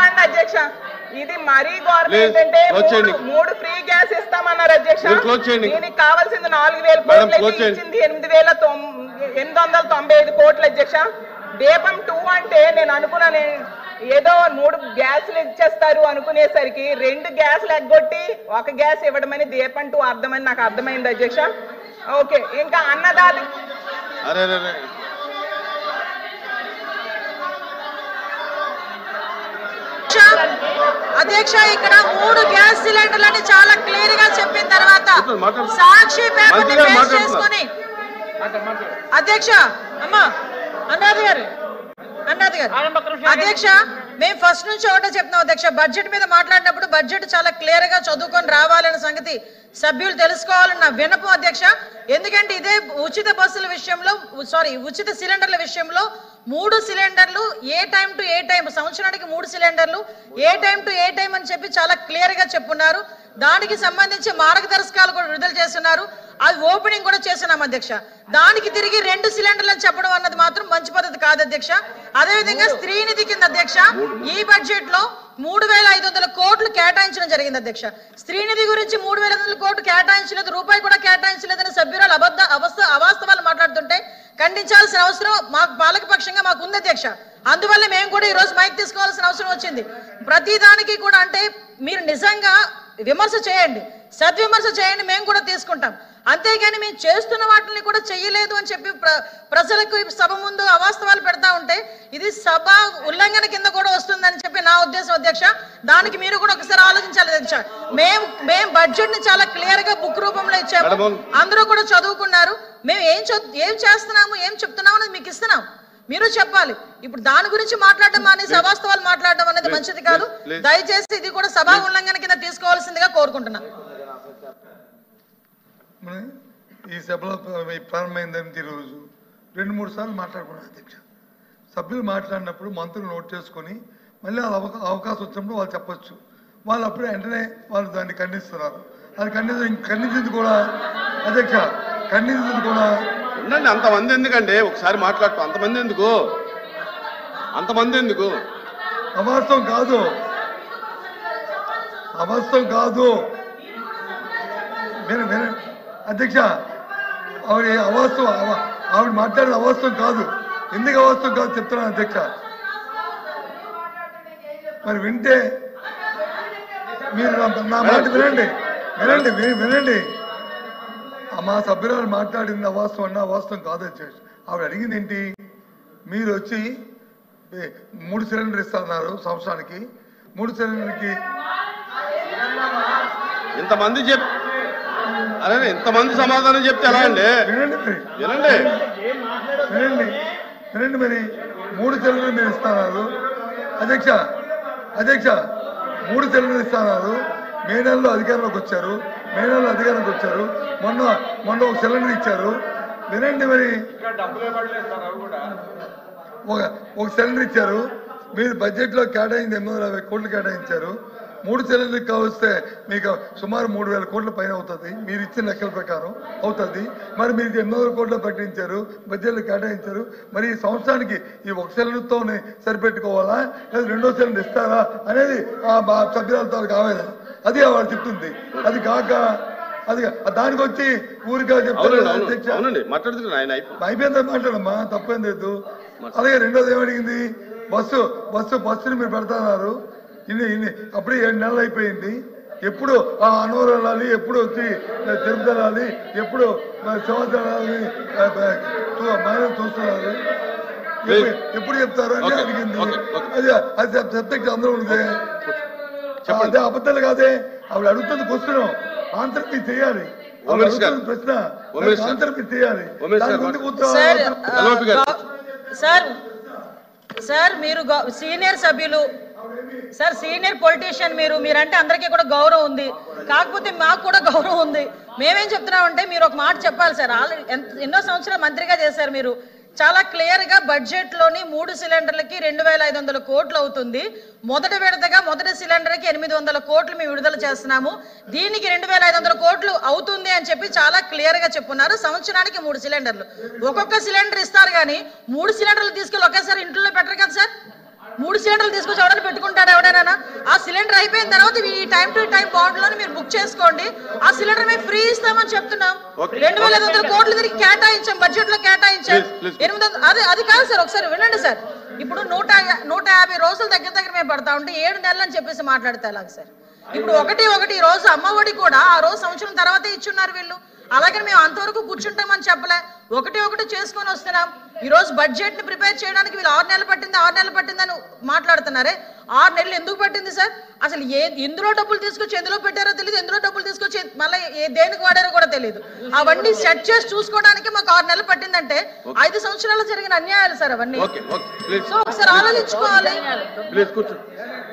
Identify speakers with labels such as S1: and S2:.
S1: వినండి అధ్యక్ష ఇది మరీ గవర్నమెంట్
S2: Please,
S1: అంటే
S2: close చేయండి.
S1: మూడు- మూడు ఫ్రీ గ్యాస్ ఇస్తామన్నారు అధ్యక్ష
S2: మీరు close చేయండి.
S1: దీనికి కావాల్సింది నాలుగు వేల
S2: మేడం,
S1: కోట్లు
S2: close
S1: అయితే
S2: చేయండి.
S1: ఇచ్చింది ఎనిమిది వేల తొమ్- ఎనిమిది వందల తొంభై ఐదు కోట్లు అధ్యక్ష దీపం టూ అంటే నేను అనుకున్నాను ఏదో మూడు గ్యాసులు ఇచ్చేస్తారు అనుకునేసరికి రెండు గ్యాసులు ఎగ్గొట్టి ఒక గ్యాస్ ఇవ్వడమని దీపం టూ అర్థమని నాకు అర్థమైంది అధ్యక్ష ఓకే ఇంకా అన్నదాత
S2: అరే అరే అరే
S3: అధ్యక్ష ఇక్కడ మూడు గ్యాస్ సిలిండర్లని చాలా క్లియర్ గా చెప్పిన తర్వాత
S2: మాట్లాడు, మాట్లాడు.
S3: సాక్షి పేపర్
S2: మంత్రి గారు
S3: బేస్
S2: మాట్లాడుతున్నారు.
S3: చేసుకొని అధ్యక్ష అమ్మా అన్నాది గారు అన్నాది గారు అధ్యక్ష మేము ఫస్ట్ నుంచి ఒకటే చెప్తున్నాం అధ్యక్ష బడ్జెట్ మీద మాట్లాడినప్పుడు బడ్జెట్ చాలా క్లియర్ గా చదువుకొని రావాలనే సంగతి సభ్యులు తెలుసుకోవాలన్న వినపం అధ్యక్ష ఎందుకంటే ఇదే ఉచిత బస్సుల విషయంలో సారీ ఉచిత సిలిండర్ల విషయంలో మూడు సిలిండర్లు a time to a time సంవత్సరానికి మూడు సిలిండర్లు a time to a time అని చెప్పి చాలా క్లియర్ గా చెప్పున్నారు దానికి సంబంధించి మార్గదర్శకాలు కూడా విడుదల చేస్తున్నారు అది ఓపెనింగ్ కూడా చేస్తున్నాం అధ్యక్ష దానికి తిరిగి రెండు సిలిండర్లు అని చెప్పడం అన్నది మాత్రం మంచి పద్ధతి కాదు అధ్యక్ష అదేవిధంగా స్త్రీనిధి కింద అధ్యక్ష ఈ బడ్జెట్ లో మూడు వేల ఐదు వందల కోట్లు కేటాయించడం జరిగింది అధ్యక్ష స్త్రీనిధి గురించి మూడు వేల ఐదు వందల కోట్లు కేటాయించలేదు రూపాయి కూడా కేటాయించలేదని సభ్యురాలు అబద్ధ అవస్థ అవాస్తవాలు మాట్లాడుతుంటే ఖండించాల్సిన అవసరం మాకు పాలక పక్షంగా మాకు ఉంది అధ్యక్ష అందువల్ల మేము కూడా ఈ రోజు మైక్ తీసుకోవాల్సిన అవసరం వచ్చింది ప్రతి దానికి కూడా అంటే మీరు నిజంగా విమర్శ చేయండి సద్విమర్శ చేయండి మేము కూడా తీసుకుంటాం అంతేగాని మేము చేస్తున్న వాటిని కూడా చెయ్యలేదు అని చెప్పి ప్ర- ప్రజలకు ఈ సభ ముందు అవాస్తవాలు పెడతా ఉంటే ఇది సభ ఉల్లంఘన కింద కూడా వస్తుందని చెప్పి నా ఉద్దేశం అధ్యక్ష దానికి మీరు కూడా ఒకసారి ఆలోచించాలి అధ్యక్ష మేము మేము బడ్జెట్ ని చాలా క్లియర్ గా బుక్ రూపంలో ఇచ్చాము
S2: మేడం.
S3: అందరూ కూడా చదువుకున్నారు మేము ఏం చదువు ఏం చేస్తున్నాము ఏం చెప్తున్నాము అనేది మీకు ఇస్తున్నాం మీరు చెప్పాలి ఇప్పుడు దాని గురించి మాట్లాడడం మానేసి అవాస్తవాలు మాట్లాడడం అనేది
S2: Please,
S3: మంచిది కాదు
S2: please, please.
S3: దయచేసి ఇది కూడా సభా ఉల్లంఘన కింద తీసుకోవాల్సిందిగా కోరుకుంటున్నాను
S4: మన ఈ సభలో ప్ర- ప్రారంభమైంది ఈరోజు రెండు మూడు సార్లు మాట్లాడుకున్నాను అధ్యక్ష సభ్యులు మాట్లాడినప్పుడు మంత్రులు నోట్ చేసుకొని మళ్ళీ వాళ్ళ అవకా అవకాశం వచ్చినప్పుడు వాళ్ళు చెప్పొచ్చు వాళ్ళు అప్పుడే వెంటనే వాళ్ళు దాన్ని ఖండిస్తున్నారు అది ఖండించ ఖండించింది కూడా అధ్యక్ష ఖండించింది కూడా
S2: ఉండండి అంతమంది ఎందుకండి ఒకసారి మాట్లాడుతూ అంతమంది ఎందుకు అంతమంది ఎందుకు
S4: అవాస్తవం కాదు అవాస్తవం కాదు విన విన అధ్యక్ష ఆవిడ అవాస్తవం అవ- ఆవిడ మాట్లాడిన అవాస్తవం కాదు ఎందుకు అవాస్తవం కాదు చెప్తున్నాను అధ్యక్ష మరి వింటే మీరు నా- నా మాట వినండి వినండి వి- వినండి ఆ మా సభ్యురాలు మాట్లాడింది అవాస్తవం అన్న అవాస్తవం కాదు అధ్యక్ష ఆవిడ అడిగింది ఏంటి మీరు వచ్చి ఏ, మూడు సిలిండర్ ఇస్తున్నారు సంవత్సరానికి మూడు సిలిండర్కి
S2: ఇంతమంది చెప్ అరే ఇంతమంది సమాధానం చెప్తే ఎలా అండి
S4: వినండి మరి
S2: వినండి
S4: వినండి వినండి మరి మూడు సిలిండర్లు మీరు ఇస్తున్నారు అధ్యక్ష అధ్యక్ష మూడు సిలిండర్లు ఇస్తున్నారు మే నెలలో అధికారంలోకి వచ్చారు మే నెలలో అధికారంలోకి వచ్చారు మొన్న మొన్న ఒక సిలిండర్ ఇచ్చారు వినండి మరి ఒక ఒక సిలిండర్ ఇచ్చారు మీరు బడ్జెట్లో కేటాయింది ఎనిమిది వందల యాభై కోట్లు కేటాయించారు మూడు సిలిండర్కి కావస్తే మీకు సుమారు మూడు వేల కోట్ల పైన అవుతుంది మీరు ఇచ్చిన లెక్కల ప్రకారం అవుతుంది మరి మీరు ఎనిమిది వందల కోట్లు ప్రకటించారు బడ్జెట్లో కేటాయించారు మరి ఈ సంవత్సరానికి ఈ ఒక సిలిండర్తో సరిపెట్టుకోవాలా లేదా రెండో సిలిండర్ ఇస్తారా అనేది ఆ మా సభ్యులతో ఆవేదన అది ఆవిడ చెప్తుంది అది కాక అది దానికి వచ్చి ఊరికా చెప్తారు
S2: అవునండి అవును
S4: అధ్యక్ష.
S2: అవునండి మాట్లాడుతున్నాను ఆయన అయిపో
S4: అయిపోయింది మాట్లాడమ్మా తప్పేం లేదు అలాగే రెండోది ఏమడిగింది బస్సు బస్సు బస్సుని మీరు పెడతాన్నారు ఇన్ని ఇన్ని అప్పుడే ఏడు నెలలు అయిపోయింది ఎప్పుడు ఆ అనవరం వెళ్ళాలి ఎప్పుడు వచ్చి తిరుపతి వెళ్ళాలి ఎప్పుడు సంవత్సరం వెళ్ళాలి మైనర్ చూస్తున్నారు ఎప్పుడు- ఎప్పుడు చెప్తారు అని
S2: ఓకే,
S4: అడిగింది
S2: ఓకే, ఓకే.
S4: అది అది సబ్జెక్ట్ అందరూ ఉంది
S2: చెప్పండి.
S4: అదే అబద్ధాలు కాదే ఆవిడ అడుగుతుంది క్వశ్చన్ ఆన్సర్ మీరు చేయాలి ఆవిడ
S2: ఉమేష్ గారు.
S4: అడుగుతున్న ప్రశ్న
S2: ఉమేష్ గారు.
S4: ఆన్సర్ మీరు చేయాలి
S2: ఉమేష్
S4: దాని
S2: గారు
S4: ముందు
S2: మాట్లాడు.
S4: కూర్చో-
S3: సార్
S2: ఎల్ఓపి గారు.
S3: గౌ- సార్ సార్ మీరు గౌ- సీనియర్ సభ్యులు సార్ సీనియర్ పొలిటీషియన్ మీరు మీరంటే అందరికీ కూడా గౌరవం ఉంది కాకపోతే మాకు కూడా గౌరవం ఉంది మేమేం చెప్తున్నామంటే మీరు ఒక మాట చెప్పాలి సార్ ఆల్రెడీ ఎంత- ఎన్నో సంవత్సరాలు మంత్రిగా చేశారు మీరు చాలా క్లియర్ గా బడ్జెట్ లోని మూడు సిలిండర్లకి రెండు వేల ఐదు వందల కోట్లు అవుతుంది మొదటి విడతగా మొదటి సిలిండర్ కి ఎనిమిది వందల కోట్లు మేము విడుదల చేస్తున్నాము దీనికి రెండు వేల ఐదు వందల కోట్లు అవుతుంది అని చెప్పి చాలా క్లియర్ గా చెప్పున్నారు సంవత్సరానికి మూడు సిలిండర్లు ఒక్కొక్క సిలిండర్ ఇస్తారు కానీ మూడు సిలిండర్లు తీసుకెళ్ళి ఒకేసారి ఇంట్లో పెట్టరు కదా సార్ మూడు సిలిండర్లు తీసుకొచ్చి ఎవడైనా పెట్టుకుంటాడు ఎవడైనా అయిపోయిన తర్వాత ఈ టైం టు టైం బాండ్ లోనే మీరు బుక్ చేసుకోండి ఆ సిలిండర్ మేము ఫ్రీ ఇస్తామని చెప్తున్నాం
S2: Okay.
S3: రెండు వేల ఐదు వందల కోట్లు తిరిగి కేటాయించాం బడ్జెట్ లో కేటాయించాం
S2: Please, please.
S3: ఎనిమిది వందల అది అది కాదు సార్ ఒకసారి వినండి సార్ ఇప్పుడు నూట యా- నూట యాభై రోజుల దగ్గర దగ్గర మేము పడతా ఉంటే ఏడు నెలలు అని చెప్పేసి మాట్లాడితే ఎలాగ సార్ ఇప్పుడు ఒకటి ఒకటి ఈ రోజు అమ్మఒడి కూడా ఆ రోజు సంవత్సరం తర్వాతే ఇచ్చున్నారు వీళ్ళు అలాగే మేము అంతవరకు కూర్చుంటామని చెప్పలే ఒకటి ఒకటి చేసుకొని వస్తున్నాం ఈ రోజు బడ్జెట్ ని ప్రిపేర్ చేయడానికి వీళ్ళు ఆరు నెలలు పట్టింది ఆరు నెలలు పట్టిందని మాట్లాడుతున్నారే ఆరు నెలలు ఎందుకు పట్టింది సార్ అసలు ఏ ఎందులో డబ్బులు తీసుకొచ్చి ఎందులో పెట్టారో తెలియదు ఎందులో డబ్బులు తీసుకొచ్చి మళ్ళీ ఏ దేనికి వాడారో కూడా తెలియదు అవన్నీ సెట్ చేసి చూసుకోవడానికి మాకు ఆరు నెలలు పట్టిందంటే ఐదు సంవత్సరాలు జరిగిన అన్యాయాలు సార్ అవన్నీ
S2: ఓకే ఓకే ప్లీజ్
S3: సో ఒకసారి ఆలోచించుకోవాలి
S2: ప్లీజ్ కూర్చో